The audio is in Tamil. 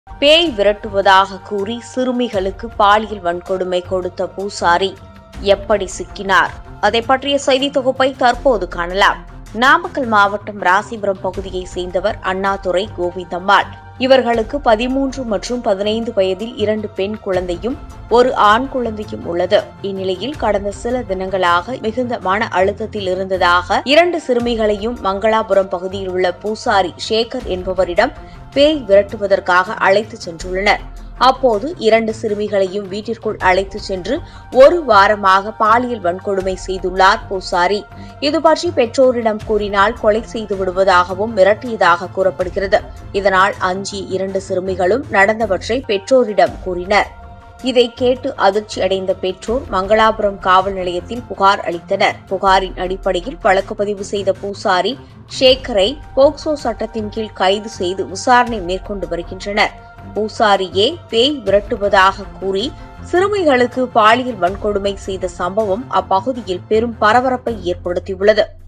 பேய் விரட்டுவதாக கூறி சிறுமிகளுக்கு பாலியல் வன்கொடுமை கொடுத்த பூசாரி எப்படி சிக்கினார் அதை பற்றிய செய்தி தொகுப்பை தற்போது காணலாம் நாமக்கல் மாவட்டம் ராசிபுரம் பகுதியைச் சேர்ந்தவர் அண்ணாதுரை கோவிந்தம்மாள் இவர்களுக்கு பதிமூன்று மற்றும் பதினைந்து வயதில் இரண்டு பெண் குழந்தையும் ஒரு ஆண் குழந்தையும் உள்ளது இந்நிலையில் கடந்த சில தினங்களாக மிகுந்த மன அழுத்தத்தில் இருந்ததாக இரண்டு சிறுமிகளையும் மங்களாபுரம் பகுதியில் உள்ள பூசாரி சேகர் என்பவரிடம் பேய் விரட்டுவதற்காக அழைத்துச் சென்றுள்ளனர் அப்போது இரண்டு சிறுமிகளையும் வீட்டிற்குள் அழைத்துச் சென்று ஒரு வாரமாக பாலியல் வன்கொடுமை செய்துள்ளார் பூசாரி இது பற்றி பெற்றோரிடம் கூறினால் கொலை செய்து விடுவதாகவும் மிரட்டியதாக கூறப்படுகிறது இதனால் அஞ்சிய இரண்டு சிறுமிகளும் நடந்தவற்றை பெற்றோரிடம் கூறினர் இதை கேட்டு அதிர்ச்சி அடைந்த பெற்றோர் மங்களாபுரம் காவல் நிலையத்தில் புகார் அளித்தனர் புகாரின் அடிப்படையில் வழக்கு பதிவு செய்த பூசாரி ஷேக்கரை போக்சோ சட்டத்தின் கீழ் கைது செய்து விசாரணை மேற்கொண்டு வருகின்றனர் பூசாரியே பேய் விரட்டுவதாக கூறி சிறுமிகளுக்கு பாலியல் வன்கொடுமை செய்த சம்பவம் அப்பகுதியில் பெரும் பரபரப்பை ஏற்படுத்தியுள்ளது